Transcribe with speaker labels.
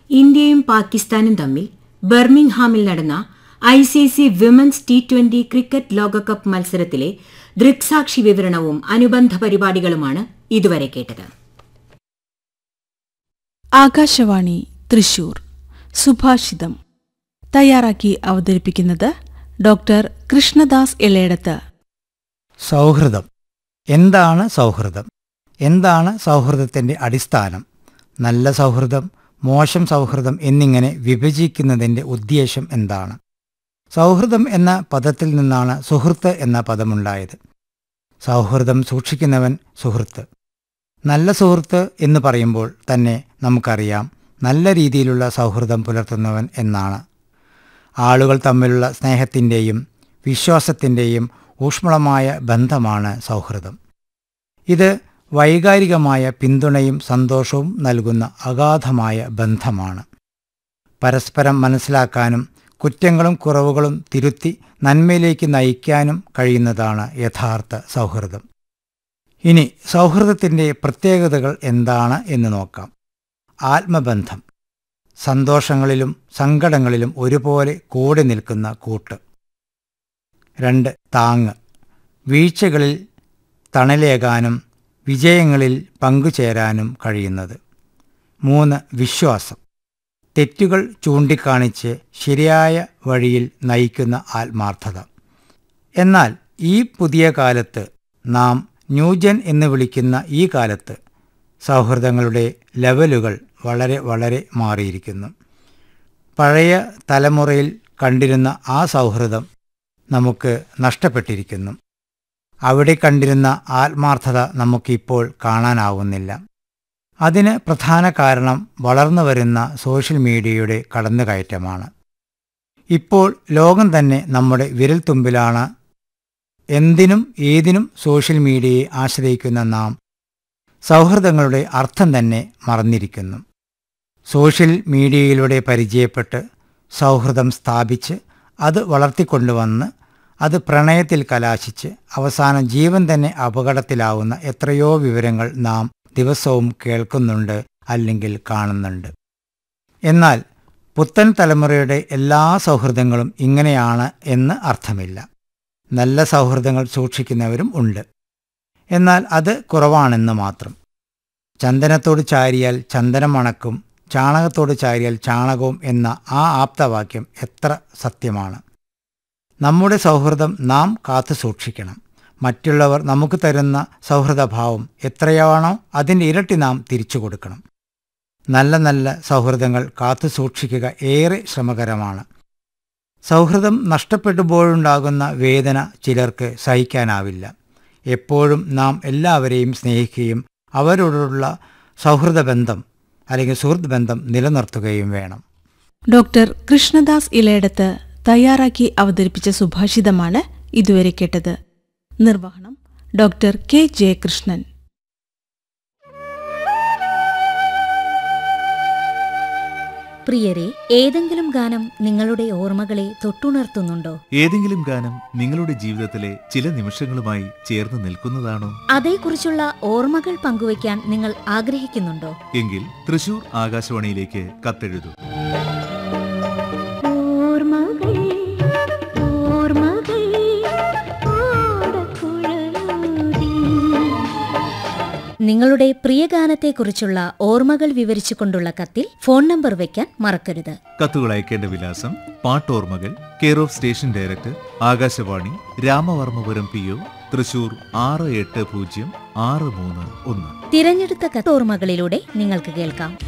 Speaker 1: ഇന്ത്യയും പാകിസ്ഥാനും തമ്മിൽ ബർമിംഗ്ഹാമിൽ നടന്ന I C C women's T twenty cricket ലോകകപ്പ് മത്സരത്തിലെ ദൃക്സാക്ഷി വിവരണവും അനുബന്ധ പരിപാടികളുമാണ് ഇതുവരെ കേട്ടത്
Speaker 2: ആകാശവാണി തൃശൂർ സുഭാഷിതം തയ്യാറാക്കി അവതരിപ്പിക്കുന്നത് ഡോക്ടർ കൃഷ്ണദാസ് എളേടത്ത്
Speaker 3: സൗഹൃദം എന്താണ് സൗഹൃദം എന്താണ് സൗഹൃദത്തിൻ്റെ അടിസ്ഥാനം നല്ല സൗഹൃദം മോശം സൗഹൃദം എന്നിങ്ങനെ വിഭജിക്കുന്നതിൻ്റെ ഉദ്ദേശം എന്താണ് സൗഹൃദം എന്ന പദത്തിൽ നിന്നാണ് സുഹൃത്ത് എന്ന പദമുണ്ടായത് സൗഹൃദം സൂക്ഷിക്കുന്നവൻ സുഹൃത്ത് നല്ല സുഹൃത്ത് എന്ന് പറയുമ്പോൾ തന്നെ നമുക്കറിയാം നല്ല രീതിയിലുള്ള സൗഹൃദം പുലർത്തുന്നവൻ എന്നാണ് ആളുകൾ തമ്മിലുള്ള സ്നേഹത്തിൻ്റെയും വിശ്വാസത്തിൻ്റെയും ഊഷ്മളമായ ബന്ധമാണ് സൗഹൃദം ഇത് വൈകാരികമായ പിന്തുണയും സന്തോഷവും നൽകുന്ന അഗാധമായ ബന്ധമാണ് പരസ്പരം മനസ്സിലാക്കാനും കുറ്റങ്ങളും കുറവുകളും തിരുത്തി നന്മയിലേക്ക് നയിക്കാനും കഴിയുന്നതാണ് യഥാർത്ഥ സൗഹൃദം ഇനി സൗഹൃദത്തിൻ്റെ പ്രത്യേകതകൾ എന്താണ് എന്ന് നോക്കാം ആത്മബന്ധം സന്തോഷങ്ങളിലും സങ്കടങ്ങളിലും ഒരുപോലെ കൂടെ നിൽക്കുന്ന കൂട്ട് രണ്ട് താങ്ങ് വീഴ്ചകളിൽ തണലേകാനും വിജയങ്ങളിൽ പങ്കുചേരാനും കഴിയുന്നത് മൂന്ന് വിശ്വാസം തെറ്റുകൾ ചൂണ്ടിക്കാണിച്ച് ശരിയായ വഴിയിൽ നയിക്കുന്ന ആത്മാർത്ഥത എന്നാൽ ഈ പുതിയ കാലത്ത് നാം ന്യൂജൻ എന്ന് വിളിക്കുന്ന ഈ കാലത്ത് സൗഹൃദങ്ങളുടെ ലെവലുകൾ വളരെ വളരെ മാറിയിരിക്കുന്നു പഴയ തലമുറയിൽ കണ്ടിരുന്ന ആ സൗഹൃദം നമുക്ക് നഷ്ടപ്പെട്ടിരിക്കുന്നു അവിടെ കണ്ടിരുന്ന ആത്മാർത്ഥത നമുക്കിപ്പോൾ കാണാനാവുന്നില്ല അതിന് പ്രധാന കാരണം വളർന്നു വരുന്ന സോഷ്യൽ മീഡിയയുടെ കടന്നുകയറ്റമാണ് ഇപ്പോൾ ലോകം തന്നെ നമ്മുടെ വിരൽത്തുമ്പിലാണ് എന്തിനും ഏതിനും സോഷ്യൽ മീഡിയയെ ആശ്രയിക്കുന്ന നാം സൗഹൃദങ്ങളുടെ അർത്ഥം തന്നെ മറന്നിരിക്കുന്നു സോഷ്യൽ മീഡിയയിലൂടെ പരിചയപ്പെട്ട് സൗഹൃദം സ്ഥാപിച്ച് അത് വളർത്തിക്കൊണ്ടുവന്ന് അത് പ്രണയത്തിൽ കലാശിച്ച് അവസാനം ജീവൻ തന്നെ അപകടത്തിലാവുന്ന എത്രയോ വിവരങ്ങൾ നാം ദിവസവും കേൾക്കുന്നുണ്ട് അല്ലെങ്കിൽ കാണുന്നുണ്ട് എന്നാൽ പുത്തൻ തലമുറയുടെ എല്ലാ സൗഹൃദങ്ങളും ഇങ്ങനെയാണ് എന്ന് അർത്ഥമില്ല നല്ല സൗഹൃദങ്ങൾ സൂക്ഷിക്കുന്നവരും ഉണ്ട് എന്നാൽ അത് കുറവാണെന്ന് മാത്രം ചന്ദനത്തോട് ചാരിയാൽ ചന്ദനം മണക്കും ചാണകത്തോട് ചാരിയാൽ ചാണകവും എന്ന ആ ആപ്തവാക്യം എത്ര സത്യമാണ് നമ്മുടെ സൗഹൃദം നാം കാത്തു സൂക്ഷിക്കണം മറ്റുള്ളവർ നമുക്ക് തരുന്ന സൗഹൃദഭാവം എത്രയാണോ അതിൻ്റെ ഇരട്ടി നാം തിരിച്ചു കൊടുക്കണം നല്ല നല്ല സൗഹൃദങ്ങൾ കാത്തു സൂക്ഷിക്കുക ഏറെ ശ്രമകരമാണ് സൗഹൃദം നഷ്ടപ്പെടുമ്പോഴുണ്ടാകുന്ന വേദന ചിലർക്ക് സഹിക്കാനാവില്ല എപ്പോഴും നാം എല്ലാവരെയും സ്നേഹിക്കുകയും അവരോടുള്ള സൗഹൃദ ബന്ധം അല്ലെങ്കിൽ സുഹൃത്ത് ബന്ധം നിലനിർത്തുകയും വേണം
Speaker 2: ഡോക്ടർ കൃഷ്ണദാസ് ഇളയടത്ത് തയ്യാറാക്കി അവതരിപ്പിച്ച സുഭാഷിതമാണ് ഇതുവരെ കേട്ടത് നിർവഹണം ഡോക്ടർ കെ ജയകൃഷ്ണൻ
Speaker 4: പ്രിയരെ ഏതെങ്കിലും ഗാനം നിങ്ങളുടെ ഓർമ്മകളെ തൊട്ടുണർത്തുന്നുണ്ടോ
Speaker 5: ഏതെങ്കിലും ഗാനം നിങ്ങളുടെ ജീവിതത്തിലെ ചില നിമിഷങ്ങളുമായി ചേർന്ന് നിൽക്കുന്നതാണോ
Speaker 4: അതേക്കുറിച്ചുള്ള ഓർമ്മകൾ പങ്കുവയ്ക്കാൻ നിങ്ങൾ ആഗ്രഹിക്കുന്നുണ്ടോ
Speaker 5: എങ്കിൽ തൃശൂർ ആകാശവാണിയിലേക്ക് കത്തെഴുതൂ
Speaker 4: ഓർമ്മകൾ ഓർമ്മകൾ നിങ്ങളുടെ പ്രിയ ഗാനത്തെക്കുറിച്ചുള്ള ഓർമ്മകൾ വിവരിച്ചുകൊണ്ടുള്ള കത്തിൽ ഫോൺ നമ്പർ വയ്ക്കാൻ മറക്കരുത്
Speaker 5: കത്തുകൾ അയക്കേണ്ട വിലാസം പാട്ടോർമ്മകൾ care of station director Akashvani Ramavarmapuram P O Thrissur ആറ് എട്ട് പൂജ്യം ആറ് മൂന്ന് ഒന്ന്
Speaker 4: തിരഞ്ഞെടുത്ത കത്തോർമ്മകളിലൂടെ നിങ്ങൾക്ക് കേൾക്കാം